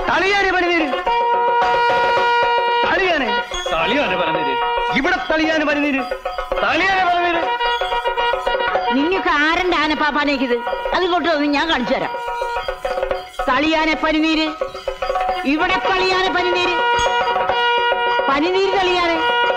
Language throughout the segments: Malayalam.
തളിയാനെ പനിനീര് തളിയാനെ തളിയാനെ പനിനീര് ഇവിടെ തളിയാനെ പനിനീര് തളിയാനെ പനിനീര് നിങ്ങൾക്ക് ആരന്റെ ആനപ്പാപ്പാനേക്കിത് അതിങ്ങോട്ട് വന്ന് ഞാൻ കാണിച്ചു തരാം തളിയാനെ പനിനീര് ഇവിടെ തളിയാനെ പനിനീര് പനിനീര് തളിയാനെ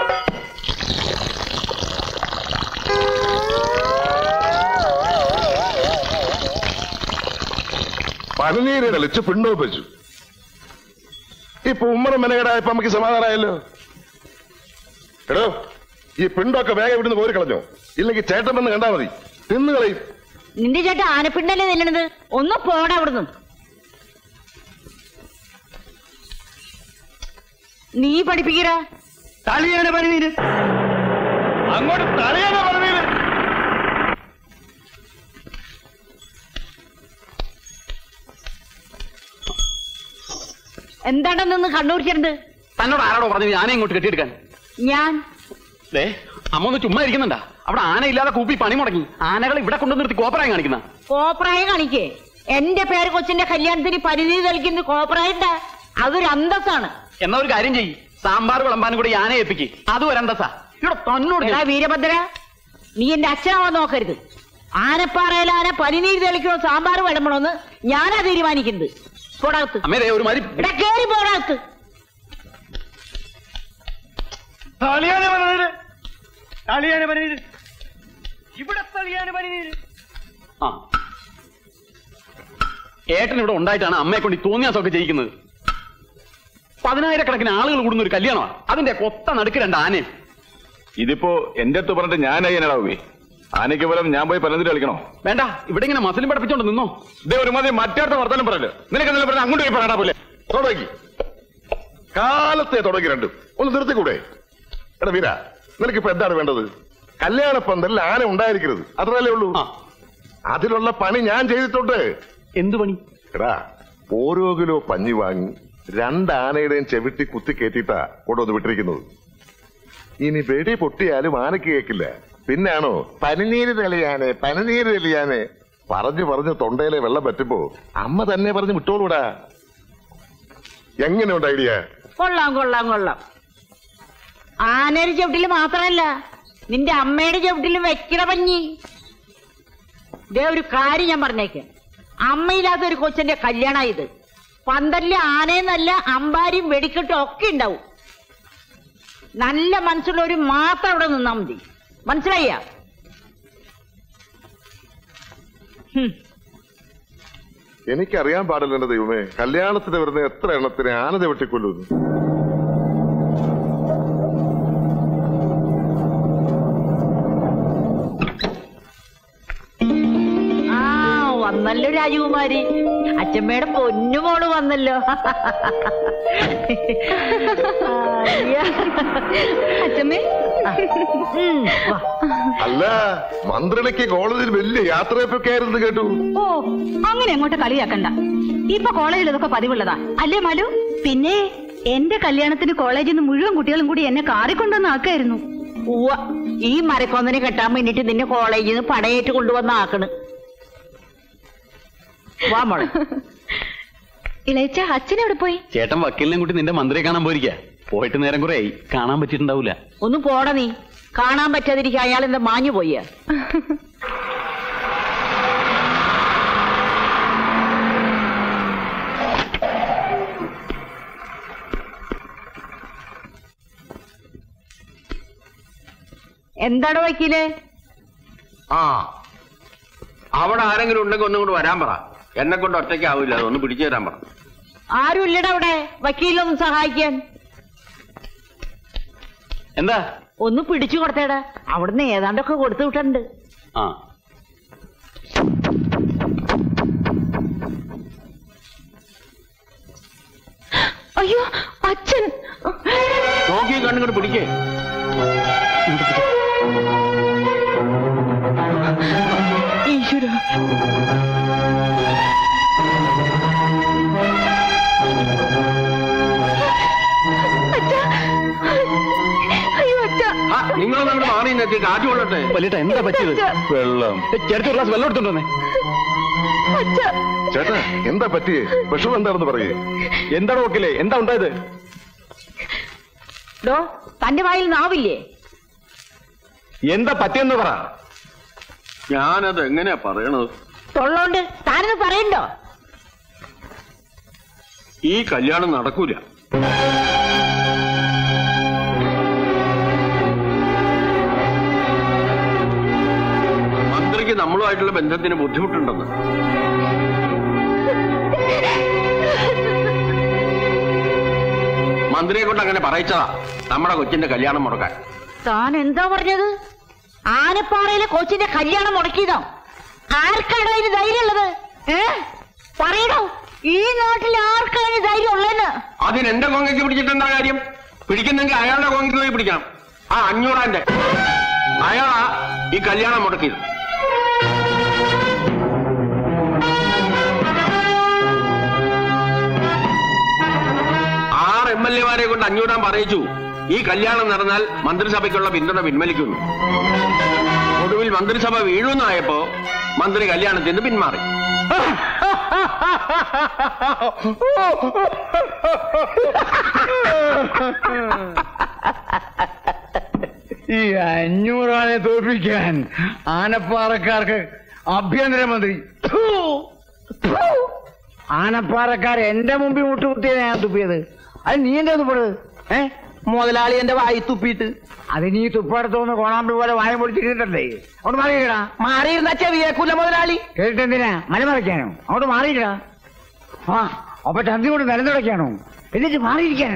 പനിനീര് കളിച്ച് പിണ്ടോപ്പിച്ചു ഇപ്പൊ ഉമ്മറും മെനകേടായപ്പോ നമുക്ക് സമാധാനമായല്ലോ എടോ ഈ പിണ്ടൊക്കെ വേഗം ഇവിടുന്ന് പോരി കളഞ്ഞോ ഇല്ലെങ്കിൽ ചേട്ടൻ വന്ന് കണ്ടാ മതി തിന്നു കളയും നിന്റെ ചേട്ടൻ ആനപ്പിണ്ടല്ലേ തിന്നണത് ഒന്ന് പോടാ അവിടുന്ന് നീ പഠിപ്പിക്കടാ തളിയാനെ പനിനീര് അങ്ങോട്ട് തളിയാനെ പനിനീര് എന്താണ്ടാ നിന്ന് കണ്ണൂരിച്ചിട്ടുണ്ട് തന്നോട് ആരാടോ പറഞ്ഞു ആനയെ ഇങ്ങോട്ട് കെട്ടിയെടുക്കാൻ ഞാൻ ദേ അമ്മ ഒന്ന് ചുമ്മാ ഇരിക്കുന്നുണ്ടാ അവിടെ ആന ഇല്ലാതെ കൂപ്പി പണി മുടങ്ങി ആനകൾ ഇവിടെ കൊണ്ടു നിർത്തി കോപ്പറായി കാണിക്കുന്ന കോപ്രായ കാണിക്കേ എന്റെ പേര് കൊച്ചിന്റെ കല്യാണത്തിന് പരിധി തെളിക്കുന്ന കോപ്രായുണ്ട അതൊരു അന്തസ്സാണ് എന്നാ ഒരു കാര്യം ചെയ്യ് സാമ്പാർ വിളമ്പാനും കൂടി ഈ ആനയെ ഏൽപ്പിക്ക് അത് ഒരന്തസാ ഇവിടെ തന്നോട് എടാ ഞാൻ- വീരഭദ്ര നീ എന്റെ അച്ഛനാവാൻ നോക്കരുത് ആനപ്പാറയിൽ ആന പനിനീര് തെളിക്കണോ സാമ്പാർ വിളമ്പണോന്ന് ഞാനാ തീരുമാനിക്കുന്നത് പോടാകത്ത് അമ്മേ ദേ ഒരു മാതിരി എടാ കേറി പോടാകത്ത് തളിയാനെ പനിനീര് തളിയാനെ പനിനീര് ഇവിടെ തളിയാനെ പനിനീര് ആ ഏട്ടൻ ഇവിടെ ഉണ്ടായിട്ടാണ് അമ്മയെ കൊണ്ട് ഈ തോന്നിയാസമൊക്കെ ചെയ്യിക്കുന്നത് പതിനായിരക്കണക്കിന് ആളുകൾ കൂടുന്ന ഒരു കല്യാണമാണ് അതിന്റെ കൊത്ത നടുക്ക് രണ്ട് ആനയും ഇതിപ്പോ എന്റെ അടുത്ത് പറഞ്ഞിട്ട് ഞാൻ അയ്യനാടാവേ ആനയ്ക്ക് പകരം ഞാൻ പോയി പലതിൽ കളിക്കണോ വേണ്ട ഇവിടെ ഇങ്ങനെ മസിലും പഠിപ്പിച്ചോണ്ട് നിന്നോ ഇതേ ഒരു മതി മറ്റേടത്ത് വർത്താനം പറയല്ലോ നിനക്ക് എന്തെങ്കിലും പറഞ്ഞാൽ അങ്ങോട്ട് പോയി പറയണ പോലെ തുടങ്ങി കാലത്തെ തുടങ്ങി രണ്ടും ഒന്ന് നിർത്തിക്കൂടെ എടാ വീര നിനക്കിപ്പോ എന്താണ് വേണ്ടത് കല്യാണ പന്തലിൽ ആന ഉണ്ടായിരിക്കരുത് അത്രയല്ലേ ഉള്ളൂ ആ. അതിലുള്ള പണി ഞാൻ ചെയ്തിട്ടുണ്ട് എന്തു പണി എടാ ഓരോ കിലോ പഞ്ഞി വാങ്ങി രണ്ട് ആനയുടെയും ചെവിട്ടി കുത്തി കയറ്റിയിട്ടാ കൊണ്ടുവന്ന് വിട്ടിരിക്കുന്നത് ഇനി വെടി പൊട്ടിയാലും ആനയ്ക്ക് കേക്കില്ല പിന്നാണോ പനിനീര് തെളിയാനെ പനിനീര് തെളിയാനെ പറഞ്ഞു പറഞ്ഞു തൊണ്ടയിലെ വെള്ളം പറ്റുമ്പോ അമ്മ തന്നെ പറഞ്ഞ് വിട്ടോളൂടാ എങ്ങനെയുണ്ട് ഐഡിയ കൊള്ളാം കൊള്ളാം കൊള്ളാം ആനയുടെ ചവിട്ടില് മാത്രമല്ല നിന്റെ അമ്മയുടെ ചവിട്ടിലും വെക്കണ പഞ്ഞി ഇതേ ഒരു കാര്യം ഞാൻ പറഞ്ഞേക്കാം അമ്മയില്ലാത്ത ഒരു കൊച്ചിന്റെ കല്യാണ ഇത് പന്തലില് ആനയെന്നല്ല അമ്പാരിയും വെടിക്കെട്ടും ഒക്കെ ഉണ്ടാവും നല്ല മനസ്സുള്ളവര് മാത്രം അവിടെ നിന്നാ മതി മനസ്സിലായ എനിക്കറിയാൻ പാടില്ല എന്റെ ദൈവമേ കല്യാണത്തിന് വരുന്ന എത്ര എണ്ണത്തിന് ആന ചവിട്ടിക്കൊല്ലുന്നു ആ വന്നല്ലോ രാജകുമാരി അച്ഛമ്മയുടെ പൊന്നുമോള് വന്നല്ലോ അയ്യ. അച്ഛമ്മേ ഉം, വാ. അല്ല മന്ത്രിണിക്ക് കോളേജിൽ വലിയ യാത്രയൊക്കെ ആയിരുന്നു കേട്ടു ഓ അങ്ങനെ അങ്ങോട്ട് കളിയാക്കണ്ട ഇപ്പൊ കോളേജിൽ ഇതൊക്കെ പതിവുള്ളതാ അല്ലേ മാലു പിന്നെ എന്റെ കല്യാണത്തിന് കോളേജിൽ നിന്ന് മുഴുവൻ കുട്ടികളും കൂടി എന്നെ കാറിക്കൊണ്ടുവന്ന് ആക്കായിരുന്നു ഉവ്വ ഈ മരക്കൊന്നിനെ കെട്ടാൻ വേണ്ടിട്ട് നിന്നെ കോളേജിൽ നിന്ന് പടയേറ്റ് കൊണ്ടുവന്ന ആക്കണ് വാ മോളെ ഇളയച്ച അച്ഛൻ എവിടെ പോയി ചേട്ടൻ വക്കീലിനെ കൂട്ടി നിന്റെ മന്ത്രിയെ കാണാൻ പോയിരിക്കാ പോയിട്ട് നേരം കുറെ ആയി കാണാൻ പറ്റിയിട്ടുണ്ടാവൂല ഒന്ന് പോട നീ കാണാൻ പറ്റാതിരിക്കുക അയാൾ എന്താ മാഞ്ഞു പോയ എന്താണ് വക്കീല് ആ അവിടെ ആരെങ്കിലും ഉണ്ടെങ്കിൽ ഒന്നും കൂടെ വരാൻ പറ എന്നെ കൊണ്ട് ഒറ്റയ്ക്കാവില്ല അതൊന്ന് പിടിച്ചു തരാൻ പറ ആരും ഇല്ലടാ അവിടെ വക്കീലൊന്ന് സഹായിക്കാൻ എന്താ ഒന്ന് പിടിച്ചു കൊടുത്തേടാ അവിടുന്ന് ഏതാണ്ടൊക്കെ കൊടുത്തു വിട്ടുണ്ട് ആ അയ്യോ അച്ഛൻ നോക്കി കണ്ണുകൊണ്ട് പിടിക്കേ ഈശ്വര അയ്യോ അച്ഛ നിങ്ങളൊന്നും അങ്ങോട്ട് മാറി നിന്നെത്തി കാറ്റ് കൊള്ളട്ടെ വലിയേട്ട എന്താ പറ്റിയത് വെള്ളം ചേർത്ത് ഒരു ഗ്ലാസ് വെള്ളം എടുത്തോണ്ട് വന്നേ ചേട്ടാ എന്താ പറ്റിയേ വിഷമം എന്താണെന്ന് പറയേ എന്താണ് നോക്കില്ലേ എന്താ ഉണ്ടായത് ഡോ തന്റെ വായിൽ നാവില്ലേ എന്താ പറ്റിയെന്ന് പറ ഞാനത് എങ്ങനെയാ പറയണത് തൊള്ളോണ്ട് താനത് പറയണ്ടോ ഈ കല്യാണം നടക്കൂല മന്ത്രിക്ക് നമ്മളുമായിട്ടുള്ള ബന്ധത്തിന് ബുദ്ധിമുട്ടുണ്ടെന്ന് മന്ത്രിയെ കൊണ്ട് അങ്ങനെ പറയിച്ചതാ നമ്മുടെ കൊച്ചിന്റെ കല്യാണം മുടക്കാൻ താൻ എന്താ പറഞ്ഞത് ആനപ്പാറയിലെ കൊച്ചിന്റെ കല്യാണം മുടക്കിയതോ ആർക്കാണോ അതിന് ധൈര്യം ഉള്ളത് ഏ പറയണോ ഈ നാട്ടിൽ ആർക്കാണ് ഈ ധൈര്യം ഉള്ളതെന്ന് അതിന് എന്റെ കോങ്ങയ്ക്ക് പിടിച്ചിട്ട് എന്താ കാര്യം പിടിക്കുന്നെങ്കിൽ അയാളുടെ കോങ്ങയ്ക്ക് പോയി പിടിക്കണം ആ അഞ്ഞൂറാന്റെ അയാളാ ഈ കല്യാണം മുടക്കിയത് ആറ് എം എൽ എമാരെ കൊണ്ട് അഞ്ഞൂറാൻ പറയിച്ചു ഈ കല്യാണം നടന്നാൽ മന്ത്രിസഭയ്ക്കുള്ള പിന്തുണ പിൻവലിക്കുന്നു ഒടുവിൽ മന്ത്രിസഭ വീഴുന്നായപ്പോ മന്ത്രി കല്യാണത്തിൽ നിന്ന് പിന്മാറി ഈ അഞ്ഞൂറാനെ തോൽപ്പിക്കാൻ ആനപ്പാറക്കാർക്ക് ആഭ്യന്തരമന്ത്രി ഥൂ, ഥൂ. ആനപ്പാറക്കാർ എന്റെ മുമ്പിൽ മുട്ടുകുത്തിയാണ് ഞാൻ തുപ്പിയത് അത് നീ എന്താ തുപ്പത് ഏ മുതലാളി എന്റെ വായി തുപ്പിയിട്ട് അത് നീ തുപ്പടത്തോന്ന് കോണാമ്പി പോലെ വായ പൊടിച്ചിട്ടുണ്ടല്ലേ അങ്ങോട്ട് മാറിയിടാ മാറിയിരുന്ന ചെവിയേക്കൂല മുതലാളി കേട്ടിട്ടെന്തിനാ മലമറയ്ക്കാനോ അങ്ങോട്ട് മാറിയിടാ ആ അപ്പൊ ചന്തി കൊണ്ട് നിലനിടയ്ക്കാണോ എന്നിട്ട് മാറിയിരിക്കാൻ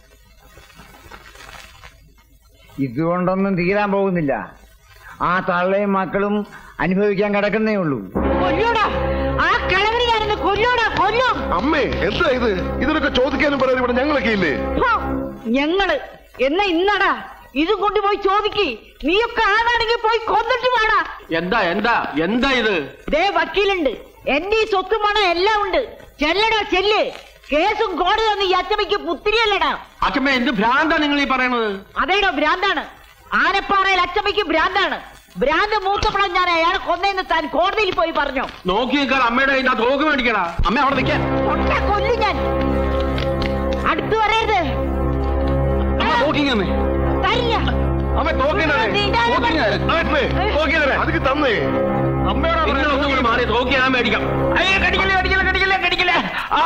ഇതുകൊണ്ടൊന്നും തീരാൻ പോകുന്നില്ല ആ തള്ളയും മക്കളും അനുഭവിക്കാൻ കിടക്കുന്നേ ഉള്ളൂ കൊല്ലോടാ ആ കിളവന് ഞാനിന്ന് കൊല്ലോടാ കൊല്ലും അമ്മേ എന്താ ഇത് ഇതിനൊക്കെ ചോദിക്കാനും പറയാനും ഇവിടെ ഞങ്ങളൊക്കെ ഇല്ലേ ഹോ, ഞങ്ങള് എന്നാ ഇന്നടാ ഇതും കൊണ്ടുപോയി ചോദിക്ക് നീയൊക്കെ ആണാണെങ്കിൽ പോയി കൊന്നിട്ട് വേടാ എന്താ എന്താ എന്താ ഇത് ദേ വക്കീലുണ്ട് എന്റെ ഈ സ്വത്തും പണം എല്ലാം ഉണ്ട് ചെല്ലടാ ചെല്ല് കേസും കോടതിയൊന്നും ഈ അച്ചമ്മയ്ക്ക് പുത്തിരിയല്ലടാ അച്ഛമ്മ എന്ത് ഭ്രാന്താ നിങ്ങൾ ഈ പറയണത് അതേടോ ഭ്രാന്താണ് ആനപ്പാറയിൽ അച്ചമ്മയ്ക്ക് ഭ്രാന്താണ് ഭ്രാന്ത് മൂത്തപ്പണം ഞാൻ അയാളെ കൊന്നേന്ന് താൻ കോടതിയിൽ പോയി പറഞ്ഞു നോക്കി നിൽക്കാൻ അമ്മയുടെ കയ്യിൽ നിന്ന് ആ തോക്ക് മേടിക്കടാ അമ്മ അവിടെ നിൽക്കാൻ ഒട്ട കൊല്ലു ഞാൻ അടുത്തു പറയരുത് അമ്മ നോക്കിങ്ങമ്മേ തരില്ല അമ്മ തോക്കിണ്ടേ അതിക്ക് തന്നേ അമ്മയോടാ നിങ്ങൾ ഒന്നും കൂടി മാറി തോക്കി ഞാൻ മേടിക്കാം അയ്യോ കടിക്കല്ലേ കടിക്കല്ലേ കടിക്കല്ലേ കടിക്കല്ലേ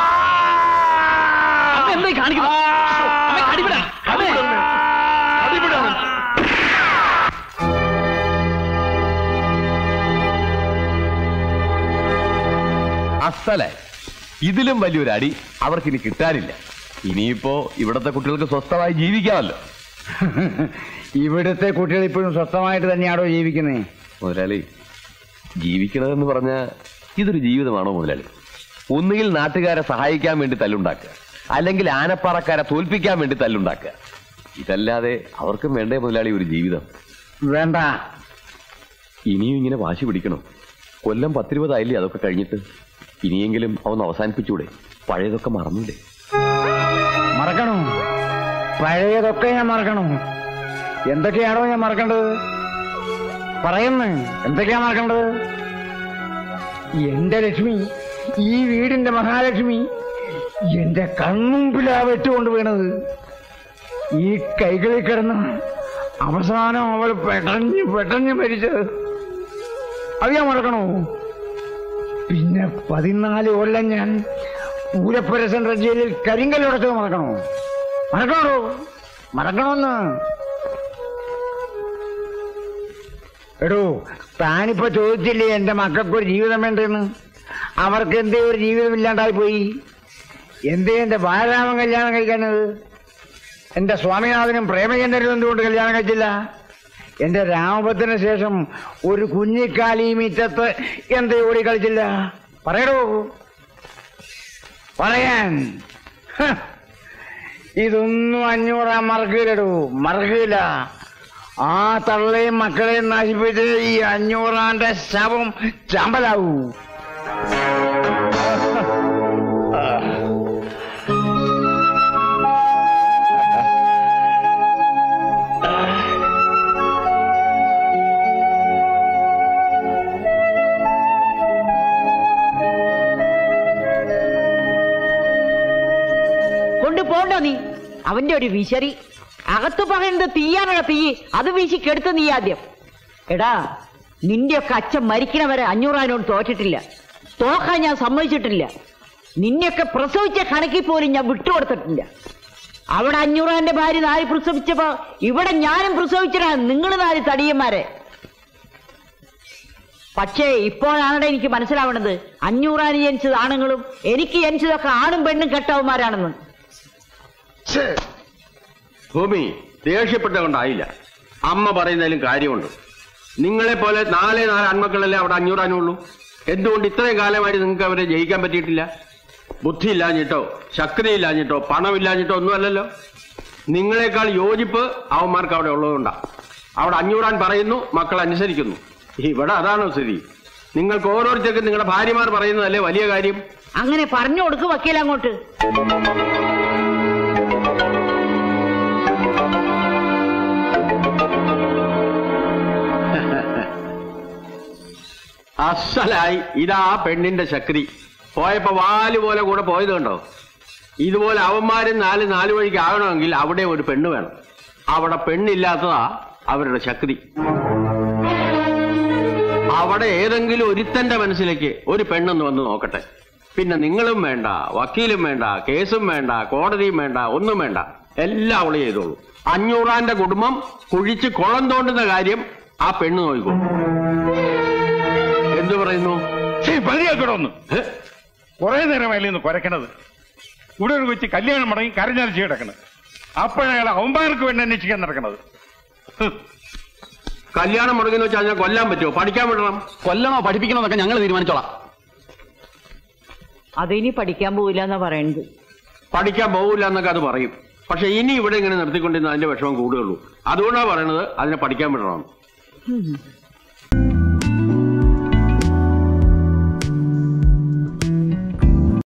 എന്തായി കാണിക്കുന്നത് അമ്മ കടിപിടാ അമ്മേ അടിപിടാണ് അസലെ ഇതിലും വലിയൊരു അടി അവർക്ക് ഇനി കിട്ടാനില്ല ഇനിയിപ്പോ ഇവിടത്തെ കുട്ടികൾക്ക് സ്വസ്ഥമായി ജീവിക്കാമല്ലോ ഇവിടുത്തെ കുട്ടികൾ ഇപ്പോഴും സ്വസ്ഥമായിട്ട് തന്നെയാണോ ജീവിക്കുന്നേ മുതലാളി ജീവിക്കണമെന്ന് പറഞ്ഞ ഇതൊരു ജീവിതമാണോ മുതലാളി ഒന്നുകിൽ നാട്ടുകാരെ സഹായിക്കാൻ വേണ്ടി തല്ലുണ്ടാക്കുക അല്ലെങ്കിൽ ആനപ്പാറക്കാരെ തോൽപ്പിക്കാൻ വേണ്ടി തല്ലുണ്ടാക്കുക ഇതല്ലാതെ അവർക്കും വേണ്ടേ മുതലാളി ഒരു ജീവിതം വേണ്ട ഇനിയും ഇങ്ങനെ വാശി പിടിക്കണം കൊല്ലം പത്തിരുപതായില്ലേ അതൊക്കെ കഴിഞ്ഞിട്ട് ഇനിയെങ്കിലും അവന്ന് അവസാനിപ്പിച്ചൂടെ പഴയതൊക്കെ മറന്നൂടെ മറക്കണോ പഴയതൊക്കെ ഞാൻ മറക്കണോ എന്തൊക്കെയാണോ ഞാൻ മറക്കേണ്ടത് പറയുന്നു എന്തൊക്കെയാ മറക്കേണ്ടത് എന്റെ ലക്ഷ്മി ഈ വീടിന്റെ മഹാലക്ഷ്മി എന്റെ കൺമുമ്പിലാ വെട്ടുകൊണ്ട് വീണത് ഈ കൈകളിൽ കിടന്ന് അവസാനം അവൾ പെടഞ്ഞ് പെടഞ്ഞ് മരിച്ചത് അത് ഞാൻ മറക്കണോ പിന്നെ പതിനാല് കൊല്ലം ഞാൻ പൂരപ്പുര സെൻട്രൽ ജയിലിൽ കരിങ്കല്ലുടച്ചത് മറക്കണോ മറക്കണോ മറക്കണമെന്ന് എടോ താനിപ്പോ ചോദിച്ചില്ലേ എന്റെ മക്കൾക്ക് ഒരു ജീവിതം വേണ്ടെന്ന് അവർക്ക് എന്തേ ഒരു ജീവിതം ഇല്ലാണ്ടായി പോയി എന്തേ എന്റെ ബാലരാമൻ കല്യാണം കഴിക്കാനത് എന്റെ സ്വാമിനാഥനും പ്രേമചന്ദ്രനും എന്തുകൊണ്ട് കല്യാണം കഴിച്ചില്ല എന്റെ രാമഭദ്രന് ശേഷം ഒരു കുഞ്ഞിക്കാലി മിറ്റത്ത് എന്തേ ഓടി കളിച്ചില്ല പറയടോ പറയാൻ ഹ, ഇതൊന്നും അഞ്ഞൂറാം മറക്കില്ലടോ മറക്കില്ല ആ തള്ളയും മക്കളെയും നശിപ്പിച്ച് ഈ അഞ്ഞൂറാന്റെ ശവം ചമ്പലാവൂ കൊണ്ട് പോണ്ടോ നീ അവന്റെ ഒരു വിശറി അകത്ത് പറയുന്നത് തീയാണോ തീ അത് വീശി കെടുത്ത് നീ ആദ്യം എടാ നിന്റെയൊക്കെ അച്ഛൻ മരിക്കണവരെ അഞ്ഞൂറാനോട് തോറ്റിട്ടില്ല തോക്കാൻ ഞാൻ സമ്മതിച്ചിട്ടില്ല നിന്നെയൊക്കെ പ്രസവിച്ച കണക്കിൽ പോലും ഞാൻ വിട്ടുകൊടുത്തിട്ടില്ല അവിടെ അഞ്ഞൂറാന്റെ ഭാര്യ നാല് പ്രസവിച്ചപ്പോ ഇവിടെ ഞാനും പ്രസവിച്ചടാ നിങ്ങൾ നാല് തടിയന്മാരെ പക്ഷേ ഇപ്പോഴാണ് എനിക്ക് മനസ്സിലാവണത് അഞ്ഞൂറാന് ജനിച്ചത് ആണുങ്ങളും എനിക്ക് ജനിച്ചതൊക്കെ ആണും പെണ്ണും കെട്ടവന്മാരാണെന്ന് ഭൂമി ദേഷ്യപ്പെട്ടുകൊണ്ടായില്ല അമ്മ പറയുന്നതിലും കാര്യമുണ്ട് നിങ്ങളെ പോലെ നാലേ നാല് ആൺമക്കളല്ലേ അവിടെ അഞ്ഞൂറാനുള്ളൂ എന്തുകൊണ്ട് ഇത്രയും കാലമായിട്ട് നിങ്ങൾക്ക് അവരെ ജയിക്കാൻ പറ്റിയിട്ടില്ല ബുദ്ധി ഇല്ലാഞ്ഞിട്ടോ ശക്തി ഇല്ലാഞ്ഞിട്ടോ പണമില്ലാഞ്ഞിട്ടോ ഒന്നുമല്ലല്ലോ നിങ്ങളെക്കാൾ യോജിപ്പ് അവന്മാർക്ക് അവിടെ ഉള്ളതുകൊണ്ടാ അവിടെ അഞ്ഞൂറാൻ പറയുന്നു മക്കൾ അനുസരിക്കുന്നു ഇവിടെ അതാണോ സ്ഥിതി നിങ്ങൾക്ക് ഓരോരുത്തർക്കും നിങ്ങളുടെ ഭാര്യമാർ പറയുന്നതല്ലേ വലിയ കാര്യം അങ്ങനെ പറഞ്ഞു കൊടുക്ക് വക്കീൽ അങ്ങോട്ട് അസലായി ഇതാ ആ പെണ്ണിന്റെ ശക്തി പോയപ്പോ വാല് പോലെ കൂടെ പോയത് കണ്ടോ ഇതുപോലെ അവന്മാരും നാല് നാല് വഴിക്ക് ആകണമെങ്കിൽ അവിടെ ഒരു പെണ്ണ് വേണം അവിടെ പെണ്ണില്ലാത്തതാ അവരുടെ ശക്തി അവിടെ ഏതെങ്കിലും ഒരുത്തന്റെ മനസ്സിലേക്ക് ഒരു പെണ്ണൊന്ന് വന്ന് നോക്കട്ടെ പിന്നെ നിങ്ങളും വേണ്ട വക്കീലും വേണ്ട കേസും വേണ്ട കോടതിയും വേണ്ട ഒന്നും വേണ്ട എല്ലാം അവള് ചെയ്തോളൂ അഞ്ഞൂറാന്റെ കുടുംബം കുഴിച്ച് കുളം തോണ്ടുന്ന കാര്യം ആ പെണ്ണ് നോക്കിക്കോളൂ എന്തു പറയുന്നു ശരി മതിയാക്കണോ ഒന്ന് ഏ? കുറെ നേരമായില്ലേ ഇന്ന് കുരക്കണത് ഇവിടെ ഒരു കൊച്ചു കല്യാണം മടങ്ങി കരഞ്ഞാലിച്ച് കിടക്കണത് അപ്പോഴയാൾ അവന്മാർക്ക് വേണ്ടി അന്വേഷിക്കാൻ നടക്കണത് ഹ്. കല്യാണം മുടങ്ങുന്ന വെച്ചാൽ ഞാൻ കൊല്ലാൻ പറ്റുമോ പഠിക്കാൻ വിടണം കൊല്ലണോ പഠിപ്പിക്കണോ എന്നൊക്കെ ഞങ്ങൾ തീരുമാനിച്ചോളാം അതിനി പഠിക്കാൻ പോവില്ല എന്നാ പറയുന്നത് പഠിക്കാൻ പോകില്ല എന്നൊക്കെ അത് പറയും പക്ഷെ ഇനി ഇവിടെ ഇങ്ങനെ നിർത്തിക്കൊണ്ടിരുന്ന അതിന്റെ വിഷമം കൂടുകയുള്ളൂ അതുകൊണ്ടാണ് പറയണത് അതിനെ പഠിക്കാൻ വിടണം ഉം.